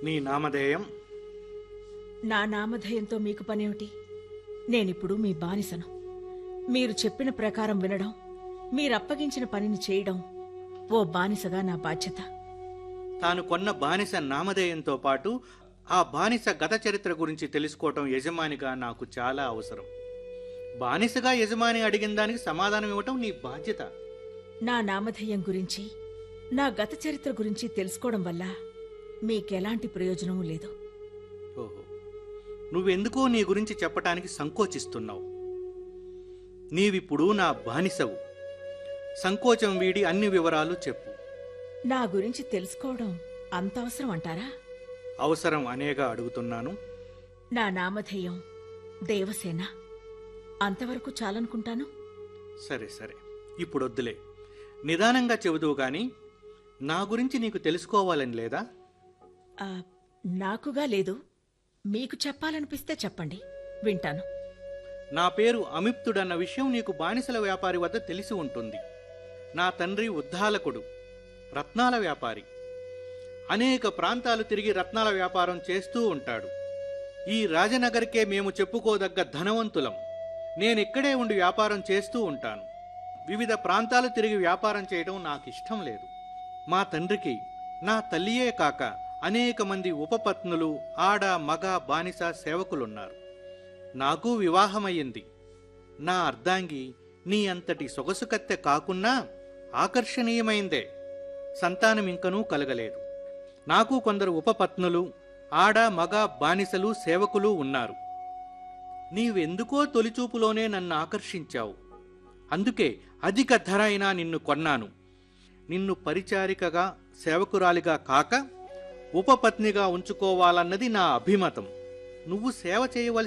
నీ నామధేయం నా నామధేయంతో మీకు పనేమిటి నేనిప్పుడు మీ బానిసను మీరు చెప్పిన ప్రకారం వినడం మీరప్పగించిన పనిని చేయడం ఓ బానిసగా నా బాధ్యత తాను కొన్న బానిస నామధేయంతో పాటు ఆ బానిస గత చరిత్ర గురించి తెలుసుకోవటం యజమానిగా నాకు చాలా అవసరం బానిసగా యజమాని అడిగిన దానికి సమాధానం ఇవ్వటం నీ బాధ్యత నా నామధేయం గురించి నా గత చరిత్ర గురించి తెలుసుకోవడం వల్ల మీకెలాంటి ప్రయోజనమూ లేదు ఓహో నువ్వెందుకో నీ గురించి చెప్పటానికి సంకోచిస్తున్నావు నీవిప్పుడు నా బానిసవు సంకోచం వీడి అన్ని వివరాలు చెప్పు నా గురించి తెలుసుకోవడం అంత అవసరం అంటారా అవసరం అనేగా అడుగుతున్నాను నా నామధేయం దేవసేన అంతవరకు చాలనుకుంటాను సరే సరే ఇప్పుడు వద్దులే నిదానంగా చెబుదువు గాని నా గురించి నీకు తెలుసుకోవాలని లేదా ఆ, నాకుగా లేదు మీకు చెప్పాలనిపిస్తే చెప్పండి వింటాను నా పేరు అమిప్తుడన్న విషయం నీకు బానిసల వ్యాపారి వద్ద తెలిసి ఉంటుంది నా తండ్రి ఉద్దాలకుడు రత్నాల వ్యాపారి అనేక ప్రాంతాలు తిరిగి రత్నాల వ్యాపారం చేస్తూ ఉంటాడు ఈ రాజనగర్కే మేము చెప్పుకోదగ్గ ధనవంతులం నేనిక్కడే ఉండి వ్యాపారం చేస్తూ ఉంటాను వివిధ ప్రాంతాలు తిరిగి వ్యాపారం చేయడం నాకు ఇష్టం లేదు మా తండ్రికి నా తల్లియే కాక అనేక మంది ఉపపత్నులు ఆడ మగ బానిస సేవకులున్నారు నాకు వివాహమయ్యింది నా అర్ధాంగి నీ అంతటి సొగసు కత్తె కాకున్నా ఆకర్షణీయమైందే సంతానం ఇంకనూ కలగలేదు నాకు కొందరు ఉపపత్నులు ఆడ మగ బానిసలు సేవకులు ఉన్నారు నీవెందుకో తొలిచూపులోనే నన్ను ఆకర్షించావు అందుకే అధిక ధర అయినా నిన్ను కొన్నాను నిన్ను పరిచారికగా సేవకురాలిగా కాక ఉపపత్నిగా ఉంచుకోవాలన్నది నా అభిమతం నువ్వు సేవ చేయవలసి